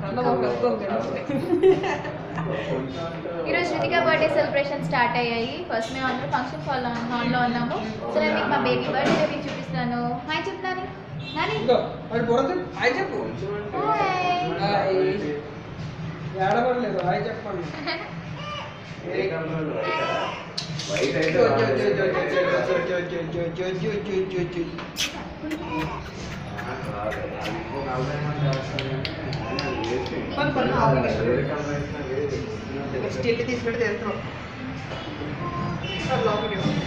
ఈరోజు Ritika birthday celebration start అయ్యాయి first మేము అందరూ ఫంక్షన్ హాల్ హాల్లో ఉన్నాము సో నేను మీకు మా బేబీ బర్త్డే మీకు చూపిస్తున్నాను హాయ్ చెప్తాను నాని ఇదిగో, వాడి బుర్ర తిప్పు. హాయ్ చెప్పు హాయ్ హాయ్. ఏడవట్లేదు హాయ్ చెప్పండి వైట్ అయితే జో, జో, జో, జో, జో, జో, జో, జో, జో, జో, జో, జో, జో, జో. పని, పని, ఆపు. స్టిల్ తీసుకెళ్ళి తెస్తున్నాం లోపలికి ఇవ్వు.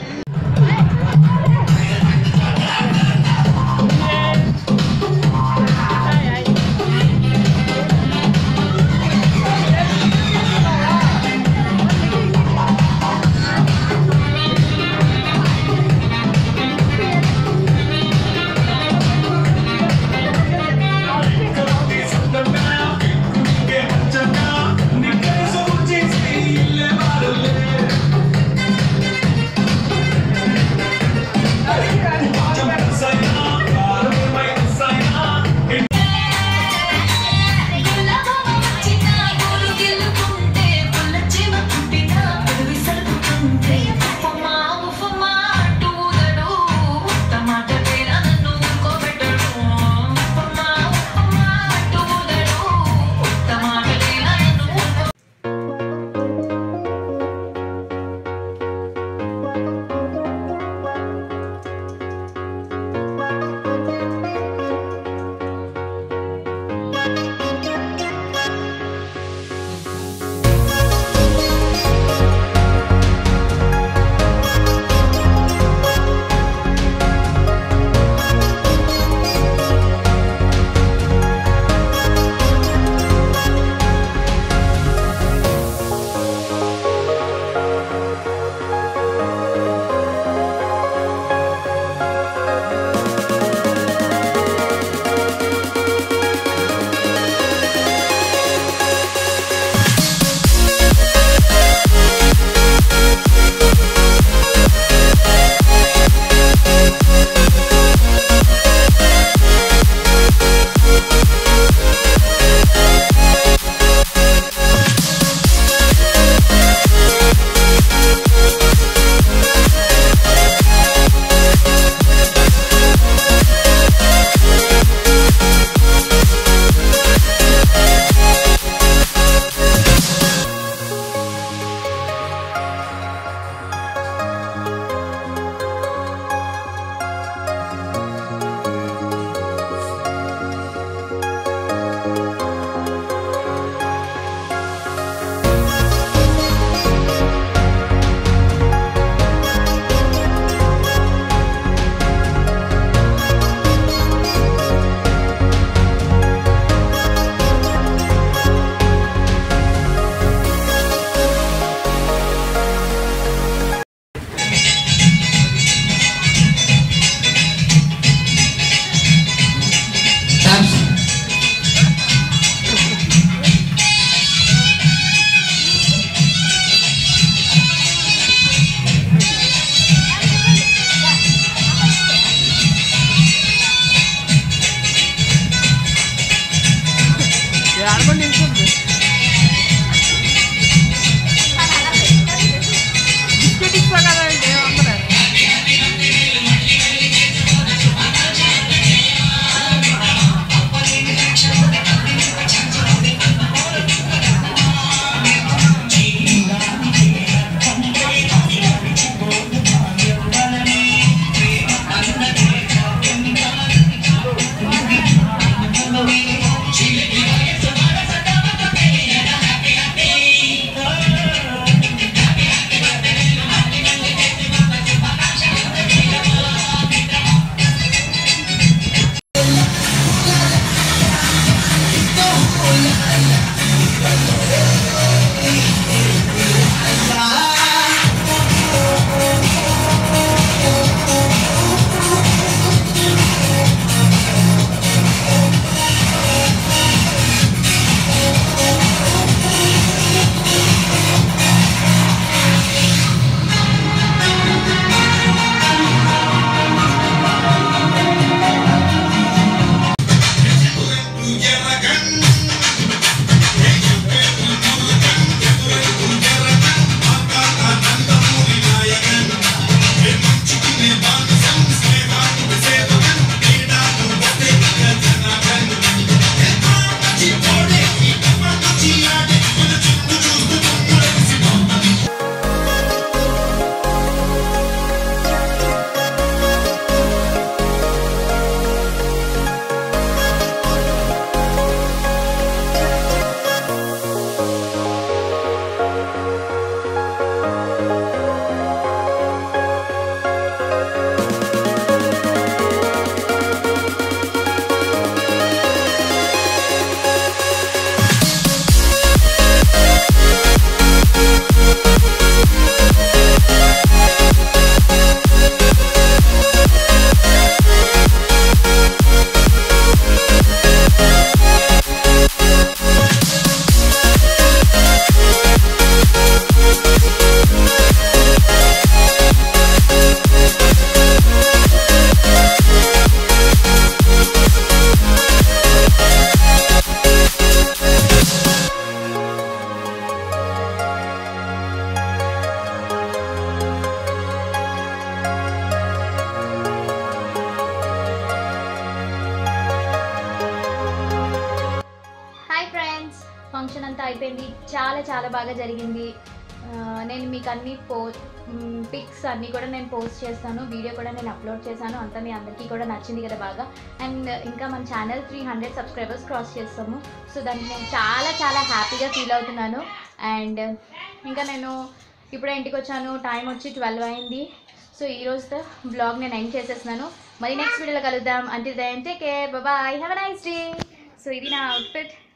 అయిపోయింది చాలా చాలా బాగా జరిగింది ఆ, నేను మీకు అన్ని పో పిక్స్ అన్నీ కూడా నేను పోస్ట్ చేస్తాను వీడియో కూడా నేను అప్లోడ్ చేశాను అంతా మీ అందరికీ కూడా నచ్చింది కదా బాగా అండ్ ఇంకా మన channel three hundred subscribers cross చేస్తాము సో దానికి నేను చాలా చాలా హ్యాపీగా ఫీల్ అవుతున్నాను అండ్ ఇంకా నేను ఇప్పుడే ఇంటికి వచ్చాను టైం వచ్చి ట్వెల్వ్ అయింది సో ఈ రోజుతో బ్లాగ్ నేను ఎండ్ చేసేస్తున్నాను మరి నెక్స్ట్ వీడియోలో కలుద్దాం అంటే then take care bye have a nice day so ఇది నా అవుట్ఫిట్